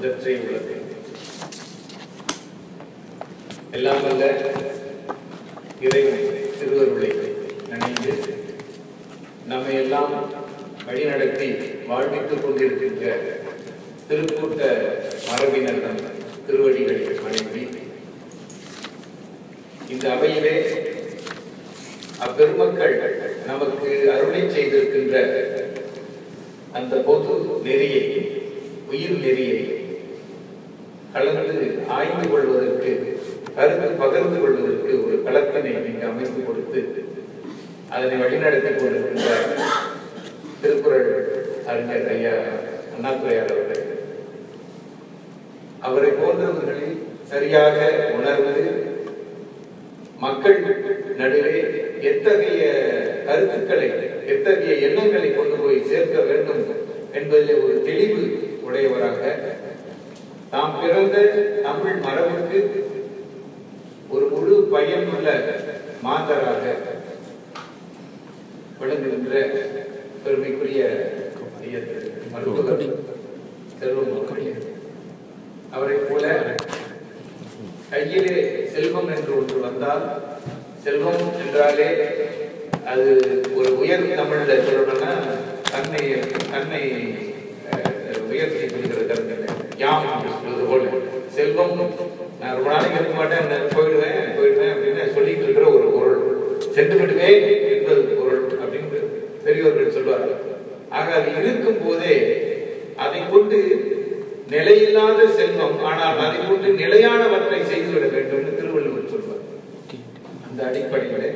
அதற்றே உள்ளது எல்லாம் வல்ல இறைவன் திருவருளை நினைந்து நம்மை எல்லாம் வழிநடத்தி வாழ்வித்துக் கொண்டிருக்கின்ற திருக்கூட்ட மரபினர் நம் திருவடிகளை வணங்கி இந்த அவையிலே அப்பெருமக்கள் நமக்கு அருளை செய்திருக்கின்ற அந்த பொது நெறியை உயிர் நெறியை கலந்து ஆய்ந்து கொள்வதற்கு கருத்து பகிர்ந்து கொள்வதற்கு ஒரு களத்தினை இங்கு அமைத்து கொடுத்து அதனை வழிநடத்தி கொண்டிருக்கின்ற திருக்குறள் அறிஞர் ஐயா அண்ணாதுரையார் அவர்கள் அவரை போன்றவர்களை சரியாக உணர்ந்து மக்கள் நடுவே எத்தகைய கருத்துக்களை எத்தகைய எண்ணங்களை கொண்டு போய் சேர்க்க வேண்டும் என்பதில் ஒரு தெளிவு உடையவராக தாம் பிறந்த தமிழ் மரபுக்கு ஒரு முழு பயனுள்ள மாந்தராக விளங்குகின்ற பெருமைக்குரிய ஐயா திரு மருத்துவர் செல்வம் அவர்கள். அவரைப் போல கையிலே செல்வம் என்று ஒன்று வந்தால் செல்வம் என்றாலே அது ஒரு உயர் தமிழ்ல சொல்லணும்னா தன்னை தன்னை அஹ், உயர்த்தி கொள்கிற கருத்து யாம் என்று சொல்வது போல செல்வம் நான் ரொம்ப நாளைக்கு இருக்க மாட்டேன் நான் போயிடுவேன் போயிடுவேன் அப்படின்னு சொல்லிட்டு இருக்கிற ஒரு பொருள் சென்று விடுவேன் என்பது பொருள் அப்படின்னு பெரியவர்கள் சொல்வார்கள் ஆக அது இருக்கும் போதே அதை கொண்டு நிலையில்லாத செல்வம் ஆனால் அதை கொண்டு நிலையானவற்றை செய்துவிட வேண்டும் என்று திருவள்ளுவர் சொல்வார் அந்த அடிப்படையிலே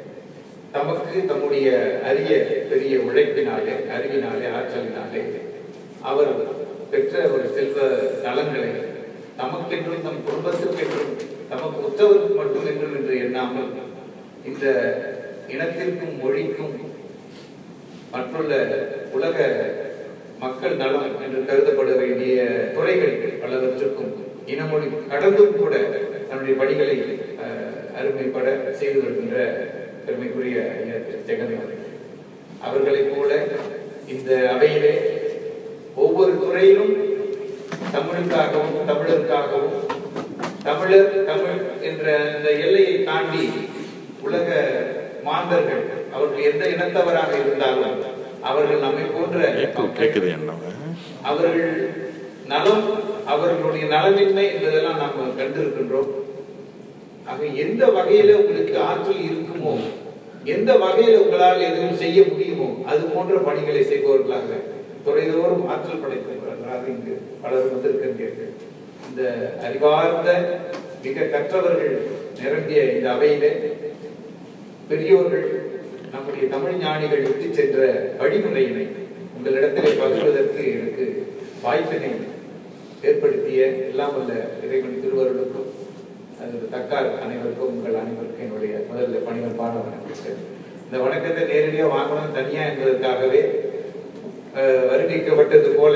தமக்கு தம்முடைய அரிய பெரிய உழைப்பினாலே அறிவினாலே ஆற்றலினாலே அவர் பெற்ற ஒரு செல்வ நலங்களை தமக்கென்றும் தம் குடும்பத்திற்கென்றும் தமக்கு உத்தவருக்கு மட்டும் என்றும் என்று எண்ணாமல் இந்த இனத்திற்கும் மொழிக்கும் மற்றுள்ள உலக மக்கள் நலம் என்று கருதப்பட வேண்டிய துறைகள் பலவற்றுக்கும் இனமொழி கடந்தும் கூட தன்னுடைய பணிகளை அஹ், அருமைப்பட செய்து வருகின்ற பெருமைக்குரிய ஐயா திரு ஜெகன் அவர்கள் அவர்களைப் போல இந்த அவையிலே ஒவ்வொரு துறையிலும் தமிழுக்காகவும் தமிழருக்காகவும் தமிழர் தமிழ் என்ற இந்த எல்லையை தாண்டி உலக மாந்தர்கள் அவர்கள் எந்த இனத்தவராக இருந்தாலும் அவர்கள் நம்மை போன்ற ஏக்கோ கேக்குது என்னவா அவர்கள் நலம் அவர்களுடைய நலமின்மை என்பதெல்லாம் நாம் கண்டிருக்கின்றோம் ஆக எந்த வகையில உங்களுக்கு ஆற்றல் இருக்குமோ எந்த வகையில உங்களால் எதுவும் செய்ய முடியுமோ அது போன்ற பணிகளை செய்பவர்களாக துறைதோறும் ஆற்றல் படைத்தவர்களாக இங்கு பலர் வந்திருக்கின்றீர்கள் இந்த அறிவார்ந்த மிக கற்றவர்கள் நிரம்பிய இந்த அவையிலே பெரியோர்கள் நம்முடைய தமிழ் ஞானிகள் விட்டு சென்ற வழிமுறையினை உங்களிடத்திலே பகிர்வதற்கு எனக்கு வாய்ப்பினை ஏற்படுத்திய எல்லாம் வல்ல இறைவன் திருவருளுக்கும் அது தக்கார் அனைவருக்கும் உங்கள் அனைவருக்கும் என்னுடைய முதல்ல பணிகள் பாட வணக்கம் இந்த வணக்கத்தை நேரடியாக வாங்கணும் தனியா என்பதற்காகவே அஹ், வருவிக்கப்பட்டது போல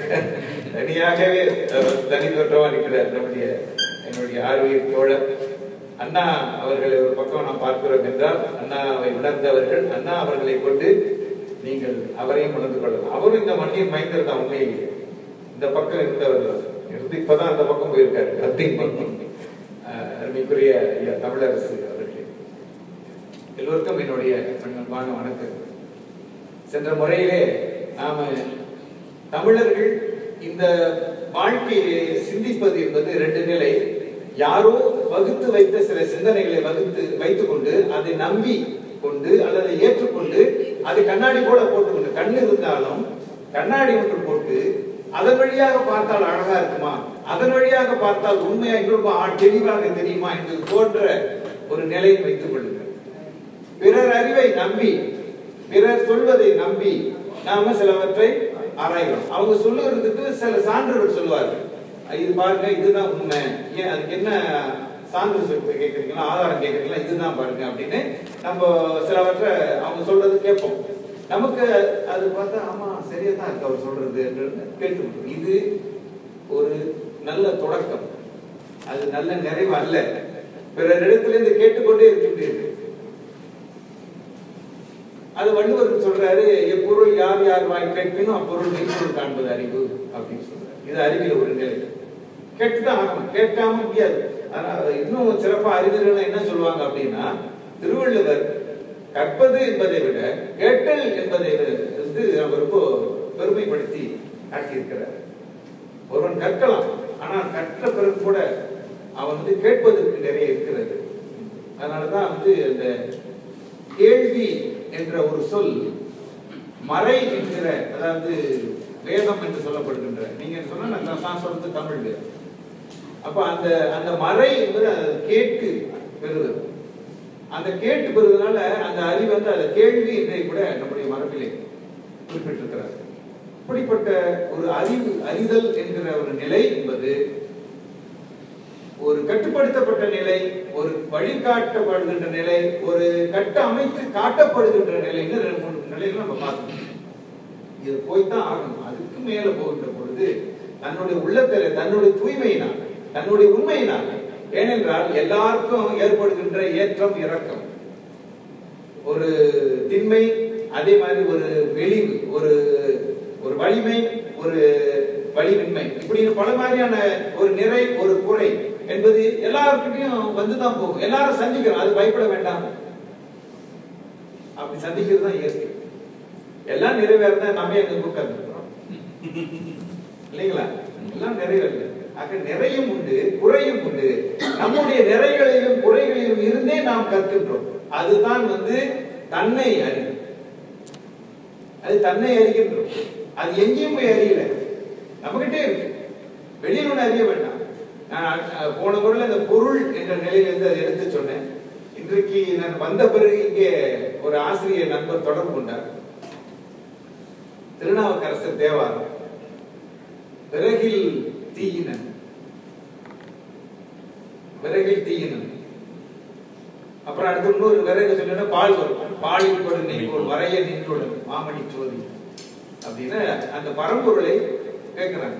தனியாகவே அஹ், தனி தோற்றமா இருக்கிறார் நம்முடைய என்னுடைய ஆர்வீர் தோழர் அண்ணா அவர்களை ஒரு பக்கம் நாம் பார்க்கிறோம் என்றால் அண்ணாவை உணர்ந்தவர்கள் அண்ணா அவர்களை கொண்டு நீங்கள் அவரையும் உணர்ந்து கொள்ளலாம் அவரும் இந்த மண்ணின் மைந்தர் தான் உண்மையிலேயே இந்த பக்கம் இருந்தவர் தான். இருந்து இப்பதான் அந்த பக்கம் போயிருக்காரு அத்தின் பக்கம் அஹ், அருமைக்குரிய ஐயா தமிழரசு அவர்களே எல்லோருக்கும் என்னுடைய பண்பான வணக்கம் சென்ற முறையிலே நாம தமிழர்கள் இந்த வாழ்க்கையை சிந்திப்பது என்பது ரெண்டு நிலை யாரோ வகுத்து வைத்த சில சிந்தனைகளை வகுத்து வைத்துக் கொண்டு அதை நம்பி கொண்டு அல்லது ஏற்றுக்கொண்டு அதை கண்ணாடி போல போட்டுக்கொண்டு கண் இருந்தாலும் கண்ணாடி ஒன்று போட்டு அதன் வழியாக பார்த்தால் அழகா இருக்குமா அதன் வழியாக பார்த்தால் உண்மையா இன்னொரு ஆ- தெளிவாக தெரியுமா என்பது போன்ற ஒரு நிலையை வைத்துக் கொள்ளுங்கள் பிறர் அறிவை நம்பி பிறர் சொல்வதை நம்பி நாம சிலவற்றை ஆராய்கிறோம் அவங்க சொல்லுறதுக்கு சில சான்றுகள் சொல்லுவார்கள் இது பாருங்க இதுதான் உண்மை ஏன் அதுக்கு என்ன சான்று சொல் கேட்குறீங்களா ஆதாரம் கேட்குறீங்களா இதுதான் பாருங்க அப்படின்னு நம்ம சிலவற்றை அவங்க சொல்றது கேட்போம் நமக்கு அது பார்த்தா ஆமா சரியா தான் இருக்கு அவர் சொல்றது கேட்டு இது ஒரு நல்ல தொடக்கம் அது நல்ல நிறைவு அல்ல பிறரிடத்திலிருந்து கேட்டுக்கொண்டே இருக்கின்றீர்கள் அது வள்ளுவர் சொல்றாரு எப்பொருள் யார் யார் வாய் கேட்பினும் அப்பொருள் மெய்ப்பொருள் காண்பது அறிவு அப்படின்னு சொல்றாரு இது அறிவியல் ஒரு நிலை கேட்டுதான் ஆகணும் கேட்காம முடியாது ஆனா இன்னும் சிறப்பா அறிஞர்கள் என்ன சொல்லுவாங்க அப்படின்னா திருவள்ளுவர் கற்பது என்பதை விட கேட்டல் என்பதை வந்து அவர் ரொம்ப பெருமைப்படுத்தி காட்டியிருக்கிறார் ஒருவன் கற்கலாம் ஆனால் கற்ற பிறகு கூட அவன் வந்து கேட்பதற்கு நிறைய இருக்கிறது அதனாலதான் வந்து அந்த கேள்வி என்ற ஒரு சொல் மறை என்கிற அதாவது வேதம் என்று சொல்லப்படுகின்ற நீங்க சொன்னா நான் நான் சொல்றது தமிழ் வேதம் அப்ப அந்த அந்த மறை என்பது அது கேட்டு பெறுவது அந்த கேட்டு பெறுவதனால அந்த அறிவு வந்து அந்த கேள்வி என்றே கூட நம்முடைய மரபிலே குறிப்பிட்டிருக்கிறார் இப்படிப்பட்ட ஒரு அறிவு அறிதல் என்கிற ஒரு நிலை என்பது ஒரு கட்டுப்படுத்தப்பட்ட நிலை ஒரு வழிகாட்டப்படுகின்ற நிலை ஒரு கட்ட அமைத்து காட்டப்படுகின்ற நிலைன்னு ரெண்டு மூணு நிலைகள் நம்ம பார்க்கணும் இது போய்தான் ஆகணும் அதுக்கு மேல போகின்ற பொழுது தன்னுடைய உள்ளத்தில தன்னுடைய தூய்மையினால் தன்னுடைய உண்மையினால் ஏனென்றால் எல்லாருக்கும் ஏற்படுகின்ற ஏற்றம் இறக்கம் ஒரு திண்மை அதே மாதிரி ஒரு வெளிவு ஒரு ஒரு வலிமை ஒரு வலிமின்மை இப்படி பல மாதிரியான ஒரு நிறை ஒரு குறை என்பது எல்லாருக்கிட்டையும் வந்துதான் போகும் எல்லாரும் சந்திக்கிறோம் அது பயப்பட வேண்டாம் அப்படி சந்திக்கிறது தான் இயற்கை எல்லாம் நிறைவேறத நம்ம எங்க உட்கார்ந்துருக்கிறோம் இல்லைங்களா எல்லாம் நிறைவேறல ஆக நிறையும் உண்டு குறையும் உண்டு நம்முடைய நிறைகளிலும் குறைகளிலும் இருந்தே நாம் கற்கின்றோம் அதுதான் வந்து தன்னை அறிவு அது தன்னை அறிகின்றோம் அது எங்கேயும் போய் அறியல நம்மகிட்டே இருக்கு வெளியில் ஒண்ணு அறிய வேண்டாம் நான் அஹ், போன குரல்ல இந்த பொருள் என்ற நிலையிலிருந்து அதை எடுத்து சொன்னேன் இன்றைக்கு நான் வந்த பிறகு இங்கே ஒரு ஆசிரியர் நண்பர் தொடர்பு கொண்டார் திருநாவுக்கரசர் தேவாரம் விறகில் தீயினன் விறகில் தீயினன் அப்புறம் அடுத்து இன்னொரு விறகு சொன்னா பால் வரும் பாலில் கொடு நெய் ஒரு வரைய நின்றுடன் மாமணி சோதி அப்படின்னு அந்த பரம்பொருளை கேட்கிறாங்க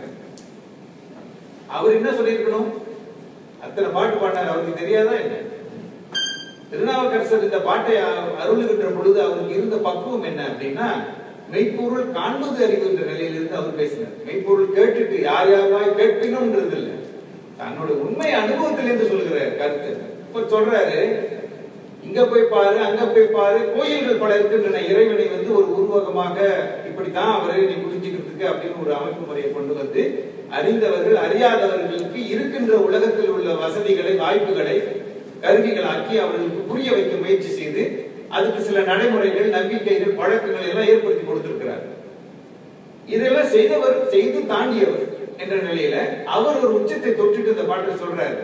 அவர் என்ன சொல்லியிருக்கணும் அத்தனை பாட்டு பாடினார் அவருக்கு தெரியாதா என்ன திருநாவுக்கரசர் இந்த பாட்டை அ- அருளுகின்ற பொழுது அவருக்கு இருந்த பக்குவம் என்ன அப்படின்னா மெய்ப்பொருள் காண்பது அறிவுன்ற நிலையிலிருந்து அவர் பேசினார் மெய்ப்பொருள் கேட்டுட்டு யார் யாராய் கேட்பினும்ன்றது இல்ல தன்னோட உண்மை அனுபவத்திலிருந்து சொல்லுகிற கருத்து இப்ப சொல்றாரு இங்க போய் பாரு அங்க போய் பாரு கோயில்கள் பல இருக்கின்றன இறைவனை வந்து ஒரு உருவகமாக இப்படித்தான் அவரை நீ புரிஞ்சுக்கிறதுக்கு அப்படின்னு ஒரு அமைப்பு முறையை கொண்டு வந்து அறிந்தவர்கள் அறியாதவர்களுக்கு இருக்கின்ற உலகத்தில் உள்ள வசதிகளை வாய்ப்புகளை கருவிகளாக்கி அவர்களுக்கு புரிய வைக்க முயற்சி செய்து அதுக்கு சில நடைமுறைகள் நம்பிக்கைகள் பழக்கங்கள் எல்லாம் ஏற்படுத்தி கொடுத்திருக்கிறார் இதெல்லாம் செய்தவர் செய்து தாண்டியவர் என்ற நிலையில அவர் ஒரு உச்சத்தை தொட்டுட்டு இந்த பாட்டில் சொல்றாரு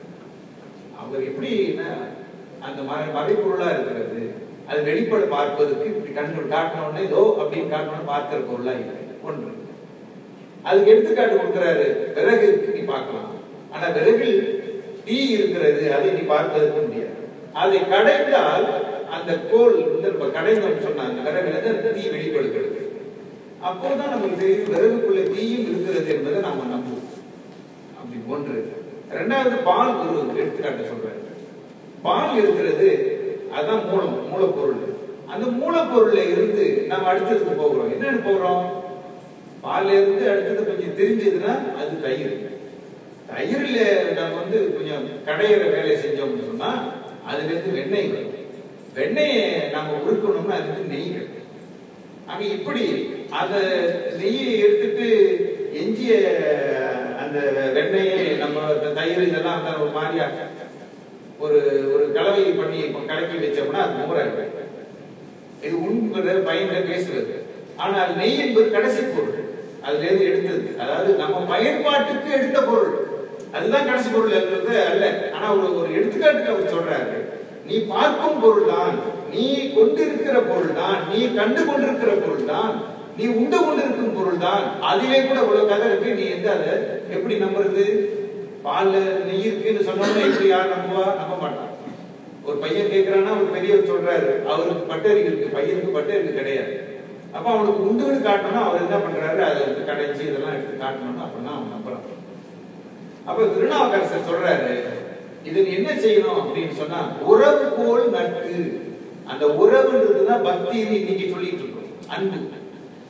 அவர் எப்படின்னா அந்த மறை மறைப்பொருளா இருக்கிறது அது வெளிப்பட பார்ப்பதற்கு இப்படி கண்ணு காட்டினோடனே இதோ அப்படின்னு காட்டினோன்னு பார்க்கிற பொருளா இல்லை ஒன்று அதுக்கு எடுத்துக்காட்டு கொடுக்கிறாரு விறகு இருக்கு நீ பார்க்கலாம் ஆனா விறகில் தீ இருக்கிறது அதை நீ பார்ப்பதற்கு முடியாது அதை கடைந்தால் அந்த கோல் வந்து நம்ம கடைந்தோம்னு சொன்னாங்க விறகுல இருந்து அந்த தீ வெளிப்படுகிறது அப்போதான் நமக்கு தெரியும் விறகுக்குள்ள தீயும் இருக்கிறது என்பதை நாம நம்புவோம் அப்படி ஒன்று ரெண்டாவது பால் ஒரு எடுத்துக்காட்டு சொல்றாரு பால் இருக்கிறது அதான் மூலம் மூலப்பொருள் அந்த மூலப்பொருள்ல இருந்து நம்ம அடுத்ததுக்கு போகிறோம் என்னன்னு போகிறோம் பால்ல இருந்து அடுத்தது கொஞ்சம் தெரிஞ்சதுன்னா அது தயிர் தயிர்ல நம்ம வந்து கொஞ்சம் கடையிற வேலையை செஞ்சோம்னு சொன்னா அதுல இருந்து வெண்ணெய் வரும் வெண்ணெயை நம்ம உருக்கணும்னா அது வந்து நெய் கிடைக்கும் ஆக இப்படி அந்த நெய்யை எடுத்துட்டு எஞ்சிய அந்த வெண்ணெயை நம்ம இந்த தயிர் இதெல்லாம் அந்த ஒரு மாதிரியா ஒரு ஒரு கலவை பண்ணி இப்ப கலக்கி வச்சோம்னா அது மோராயிடும் இது உண்கிற பயன்ல பேசுறது ஆனால் நெய் என்பது கடைசி பொருள் அதுல இருந்து எடுத்தது அதாவது நம்ம பயன்பாட்டுக்கு எடுத்த பொருள் அதுதான் கடைசி பொருள் என்றது அல்ல ஆனா ஒரு ஒரு எடுத்துக்காட்டுக்கு அவர் சொல்றாரு நீ பார்க்கும் பொருள் தான் நீ கொண்டிருக்கிற பொருள் தான் நீ கண்டு கொண்டிருக்கிற பொருள் தான் நீ உண்டு கொண்டிருக்கும் பொருள் தான் அதிலே கூட இவ்வளவு கதை இருக்கு நீ எந்த அதை எப்படி நம்புறது பால்ல நெய் இருக்குன்னு சொன்னோம்னா எப்படி யார் நம்புவா நம்ப மாட்டான் ஒரு பையன் கேட்கிறான்னா ஒரு பெரியவர் சொல்றாரு அவருக்கு பட்டறிவு இருக்கு பையனுக்கு பட்டறிவு கிடையாது அப்ப அவனுக்கு உண்டுன்னு காட்டணும் அவர் என்ன பண்றாரு அதை வந்து கடைஞ்சி இதெல்லாம் எடுத்து காட்டணும் அப்படின்னா அவன் நம்புறான் அப்ப திருநாவுக்கரசர் சொல்றாரு இது நீ என்ன செய்யணும் அப்படின்னு சொன்னா உறவு போல் நட்பு அந்த உறவுன்றதுதான் பக்தின்னு இன்னைக்கு சொல்லிட்டு இருக்கோம் அன்பு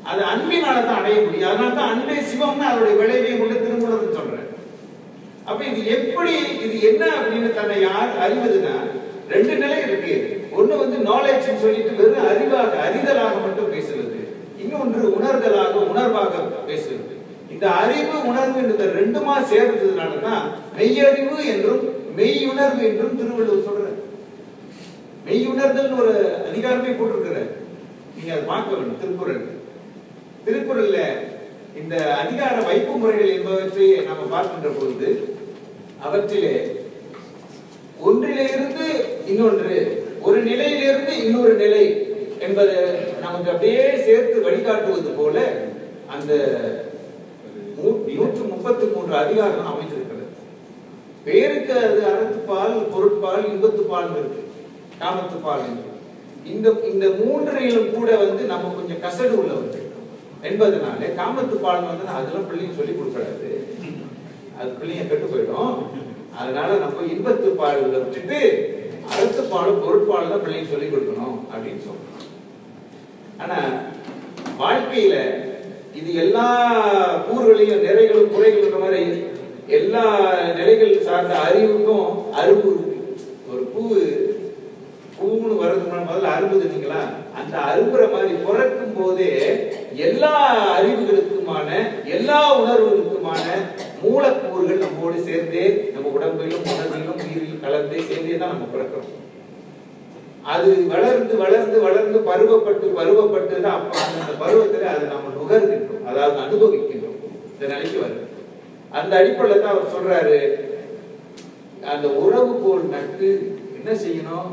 அது அன்பினால தான் அடைய முடியும் அதனால தான் அன்பே சிவம்னு அதனுடைய விளைவை கொண்டு திருமணம் சொல்றேன் அப்ப இது எப்படி இது என்ன அப்படின்னு தன்னை யார் அறிவதுன்னா ரெண்டு நிலை இருக்கு ஒண்ணு வந்து நாலேஜ் சொல்லிட்டு வெறும் அறிவாக அறிதலாக மட்டும் பேசுறது இன்னொன்று உணர்தலாக உணர்வாக பேசுறது இந்த அறிவு உணர்வு இந்த ரெண்டுமா சேர்ந்ததுனால தான் மெய்யறிவு என்றும் மெய்யுணர்வு என்றும் திருவள்ளுவர் சொல்றார் மெய்யுணர்தல் ஒரு அதிகாரமே போட்டிருக்கிறார் நீங்க அதை பார்க்க வேண்டும் திருக்குறள் திருக்குறள்ல இந்த அதிகார வைப்பு முறைகள் என்பவற்றை நாம பார்க்கின்ற பொழுது அவற்றிலே ஒன்றிலிருந்து இன்னொன்று ஒரு நிலையிலிருந்து இன்னொரு நிலை என்பது நமக்கு அப்படியே சேர்த்து வழிகாட்டுவது போல அந்த நூ- நூற்று முப்பத்தி மூன்று அதிகாரம் அமைந்திருக்கிறது பேருக்கு அது அறத்துப்பால் பொருட்பால் இன்பத்துப்பால் இருக்கு காமத்துப்பால் இருக்கு இந்த இந்த மூன்றிலும் கூட வந்து நம்ம கொஞ்சம் கசடு உள்ளவர்கள் என்பதனால காமத்துப்பால் வந்து நான் அதெல்லாம் பிள்ளைங்க சொல்லி கொடுக்கறாது அது பிள்ளைங்க கெட்டு போயிடும் அதனால நம்ம இன்பத்து பாடல்களை விட்டுட்டு அறுத்து பாலும் பொருட்பால் தான் பிள்ளைங்க சொல்லி கொடுக்கணும் அப்படின்னு சொல்றோம் ஆனா வாழ்க்கையில இது எல்லா கூறுகளையும் நிறைகளும் குறைகள் இருக்கிற மாதிரி எல்லா நிலைகள் சார்ந்த அறிவுக்கும் அரும்பு இருக்கு ஒரு பூ பூன்னு வர்றதுக்கு முன்னாடி முதல்ல அரும்புது இல்லைங்களா அந்த அரும்புற மாதிரி பிறக்கும் போதே எல்லா அறிவுகளுக்குமான எல்லா உணர்வுகளுக்குமான மூலக்கூறுகள் நம்மோடு சேர்ந்தே நம்ம உடம்பிலும் உணர்விலும் உயிரிலும் கலந்தே சேர்ந்தே தான் நம்ம பிறக்கிறோம் அது வளர்ந்து வளர்ந்து வளர்ந்து பருவப்பட்டு பருவப்பட்டு தான் அப்ப அந்த பருவத்துல அதை நம்ம நுகர்கின்றோம் அதாவது அனுபவிக்கின்றோம் இந்த நிலைக்கு வருது அந்த அடிப்படையில் தான் அவர் சொல்றாரு அந்த உறவு போல் நட்டு என்ன செய்யணும்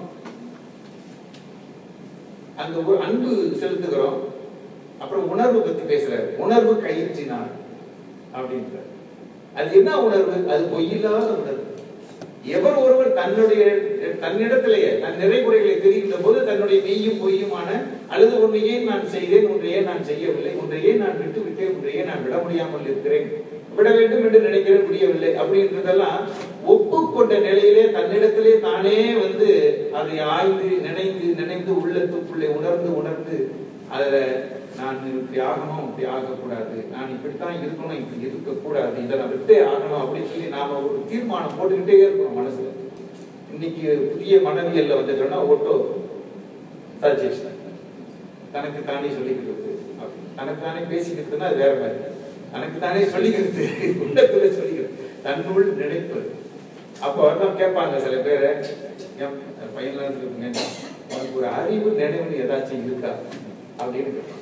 அந்த ஒரு அன்பு செலுத்துகிறோம் அப்புறம் உணர்வு பத்தி பேசுறாரு உணர்வு கயிற்றினார் அப்படின்றார் அது என்ன உணர்வு அது பொய்யில்லாத உணர்வு எவர் ஒருவர் தன்னுடைய தன்னிடத்திலேயே தன் நிறைகுறைகளை தெரிகின்ற போது தன்னுடைய மெய்யும் பொய்யுமான அல்லது ஒன்றையே நான் செய்தேன் ஒன்றையே நான் செய்யவில்லை ஒன்றையே நான் விட்டு விட்டேன் ஒன்றையே நான் விட முடியாமல் இருக்கிறேன் விட வேண்டும் என்று நினைக்கிறேன் முடியவில்லை அப்படின்றதெல்லாம் ஒப்புக்கொண்ட நிலையிலே தன்னிடத்திலே தானே வந்து அதை ஆய்ந்து நினைந்து நினைந்து உள்ளத்துக்குள்ளே உணர்ந்து உணர்ந்து அதுல நான் இப்படி ஆகணும் இப்படி ஆகக்கூடாது நான் இப்படித்தான் இருக்கணும் இப்படி இருக்கக்கூடாது இதை நான் விட்டே ஆகணும் அப்படின்னு சொல்லி நாம ஒரு தீர்மானம் போட்டுக்கிட்டே இருக்கணும் மனசுல இன்னைக்கு புதிய மனவியல்ல வந்துட்டோம்னா ஓட்டோ சஜஷன் தனக்கு தானே சொல்லிக்கிறது அப்படி. தனக்கு தானே பேசிக்கிறதுன்னா அது வேற மாதிரி தனக்கு தானே சொல்லிக்கிறது உள்ளத்துல சொல்லிக்கிறது தன்னுள் நினைப்பது அப்போ தான் கேட்பாங்க சில பேரை என் பையன்லாம் இருக்குங்க உனக்கு ஒரு அறிவு நினைவுன்னு ஏதாச்சும் இருக்கா அப்படின்னு கேட்பாங்க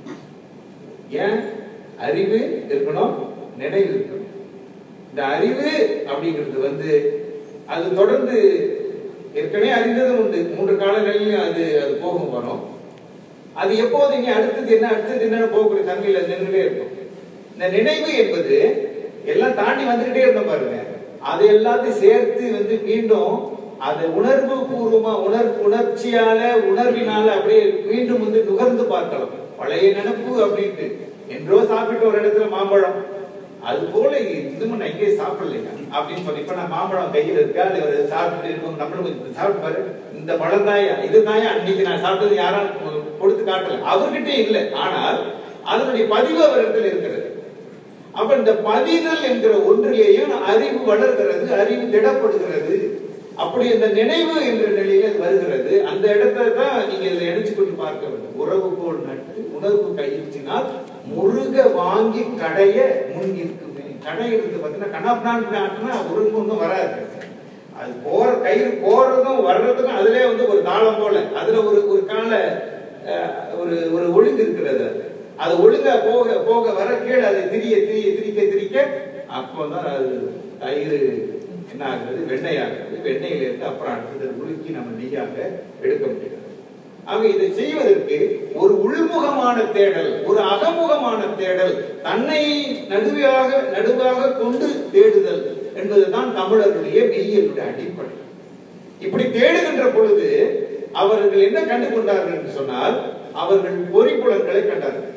ஏன் அறிவு இருக்கணும் நினைவு இருக்கணும் இந்த அறிவு அப்படிங்கிறது வந்து அது தொடர்ந்து ஏற்கனவே அறிந்ததும் உண்டு மூன்று கால நிலையிலும் அது அது போகும் வரும் அது எப்போது இனி அடுத்தது என்ன அடுத்தது என்னன்னு போகக்கூடிய தன்மையில நின்றுட்டே இருக்கும் இந்த நினைவு என்பது எல்லாம் தாண்டி வந்துகிட்டே இருந்தோம் பாருங்க அதை எல்லாத்தையும் சேர்த்து வந்து மீண்டும் அதை உணர்வு பூர்வமா உணர் உணர்ச்சியால உணர்வினால அப்படியே மீண்டும் வந்து நுகர்ந்து பார்க்கலாம் பழைய நினைப்பு அப்படின்ட்டு என்றோ சாப்பிட்டு ஒரு இடத்துல மாம்பழம் அது போல இன்னும் நான் எங்கேயும் சாப்பிடலைங்க அப்படின்னு சொல்லி இப்ப நான் மாம்பழம் கையில் இருக்கா அது ஒரு சாப்பிட்டு இருக்கும் நம்மளும் இது சாப்பிட்டு பாரு இந்த பழம் தாயா இது தாயா அன்னைக்கு நான் சாப்பிட்டது யாரும் கொடுத்து காட்டல அவர்கிட்ட இல்லை ஆனால் அதனுடைய பதிவு அவரிடத்தில் இருக்கிறது அப்ப இந்த பதிதல் என்கிற ஒன்றிலேயும் அறிவு வளர்கிறது அறிவு திடப்படுகிறது அப்படி இந்த நினைவு என்ற நிலையில அது வருகிறது அந்த இடத்தை தான் நீங்க இதுல இணைச்சு கொண்டு பார்க்க வேண்டும் உறவு போல் நட்டு உணர்வு கையிற்றினால் முருக வாங்கி கடைய முன் இருக்குமே கடை இருக்கு பார்த்தீங்கன்னா கண்ணாப்னான் நாட்டுனா உருங்க ஒன்றும் வராது அது போற கயிறு போறதும் வர்றதுக்கும் அதுலயே வந்து ஒரு தாளம் போல அதுல ஒரு ஒரு கால அஹ், ஒரு ஒரு ஒழுங்கு இருக்கிறது அது அது ஒழுங்கா போக போக வர கீழே அதை திரிய திரிய திரிக்க திரிக்க அப்போதான் அது தயிர் என்ன ஆகுறது வெண்ணெய் ஆகுறது வெண்ணெயில இருந்து அப்புறம் அடுத்தது உருக்கி நம்ம நெய்யாக எடுக்க முடிகிறது ஆக இதை செய்வதற்கு ஒரு உள்முகமான தேடல் ஒரு அகமுகமான தேடல் தன்னை நடுவாக நடுவாக கொண்டு தேடுதல் என்பதுதான் தமிழர்களுடைய மெய்யலுடைய அடிப்படை இப்படி தேடுகின்ற பொழுது அவர்கள் என்ன கண்டு கொண்டார்கள் என்று சொன்னால் அவர்கள் பொறிப்புலன்களை கண்டார்கள்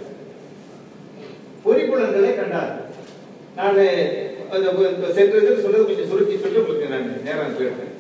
பொறிப்புலன்களை கண்டார்கள் நான் அந்த இந்த சென்ற இதில் சொன்னது கொஞ்சம் சுருக்கி சொல்லி உங்களுக்கு நான் நேரம் போயிருக்கேன்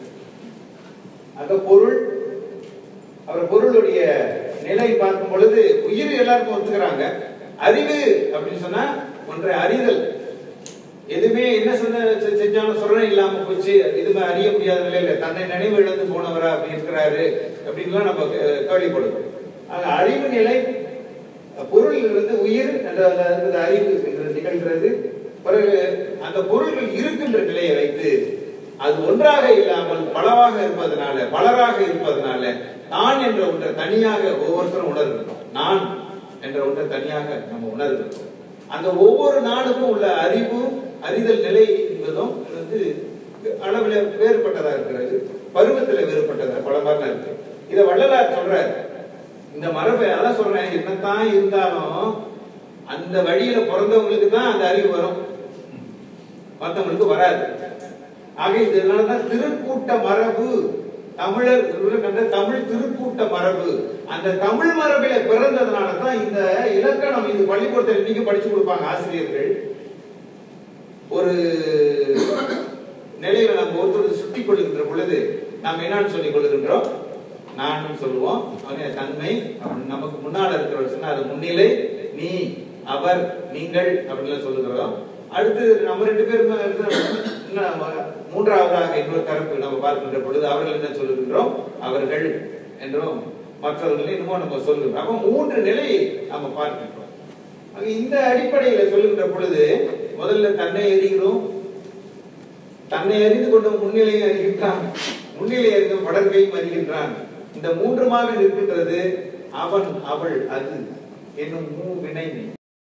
அந்த பொருள் அவர் பொருளுடைய நிலை பார்க்கும் பொழுது உயிர் எல்லாருக்கும் ஒத்துக்கிறாங்க அறிவு அப்படின்னு சொன்னா ஒன்றை அறிதல் எதுவுமே என்ன சொன்ன செ- செஞ்சாலும் சொல்ற இல்லாம போச்சு இதுமே அறிய முடியாத நிலையில தன்னை நினைவு இழந்து போனவரா அப்படி இருக்கிறாரு அப்படின்லாம் நம்ம கே- கேள்விப்படுறோம் ஆக அறிவு நிலை பொருளில் இருந்து உயிர் என்ற அந்த அந்த அறிவு என்று நிகழ்கிறது பிறகு அந்த பொருள்கள் இருக்கின்ற நிலையை வைத்து அது ஒன்றாக இல்லாமல் பலவாக இருப்பதனால பலராக இருப்பதனால நான் என்ற ஒன்றை தனியாக ஒவ்வொருத்தரும் உணர்கின்றோம் நான் என்ற ஒன்றை தனியாக நம்ம உணர்கின்றோம் அந்த ஒவ்வொரு நாடுக்கும் உள்ள அறிவு அறிதல் நிலை என்பதும் வந்து அளவில் வேறுபட்டதா இருக்கிறது பருவத்தில் வேறுபட்டதா பல மாதிரிலாம் இருக்கு இதை வள்ளலார் சொல்றாரு இந்த மரபை அதான் சொல்றேன் என்னத்தான் இருந்தாலும் அந்த வழியில பிறந்தவங்களுக்கு தான் அந்த அறிவு வரும் மத்தவங்களுக்கு வராது ஆக இதனாலதான் திருக்கூட்ட மரபு தமிழர் இவர்கள் கண்ட தமிழ் திருக்கூட்ட மரபு அந்த தமிழ் மரபில பிறந்ததுனால தான் இந்த இலக்கணம் இது பள்ளிக்கூடத்தில் இன்னைக்கு படிச்சு கொடுப்பாங்க ஆசிரியர்கள் ஒரு நிலையில நம்ம ஒருத்தர் சுட்டி கொள்ளுகின்ற பொழுது நாம் என்னன்னு சொல்லிக் கொள்ளுகின்றோம் நான் சொல்லுவோம் அவனே தன்மை அப்படின்னு நமக்கு முன்னால இருக்கிறவர் சொன்னா அது முன்னிலை நீ அவர் நீங்கள் அப்படின்னு சொல்லுகிறோம் அடுத்து நம்ம ரெண்டு பேரும் இன்னும் நம்ம மூன்றாவதாக இன்னொரு தரப்பு நம்ம பார்க்கின்ற பொழுது அவர்கள் என்ன சொல்லுகின்றோம் அவர்கள் என்றும் மற்றவர்கள் இன்னமும் நம்ம சொல்லுகின்றோம் அப்ப மூன்று நிலையை நம்ம பார்க்கின்றோம் ஆக இந்த அடிப்படையில சொல்லுகின்ற பொழுது முதல்ல தன்னை அறிகிறோம் தன்னை அறிந்து கொண்டு முன்னிலையை அறிகின்றான் முன்னிலை அறிந்தும் படர்கையும் அறிகின்றான் இந்த மூன்றுமாக நிற்கின்றது அவன் அவள் அது என்னும் மூ வினை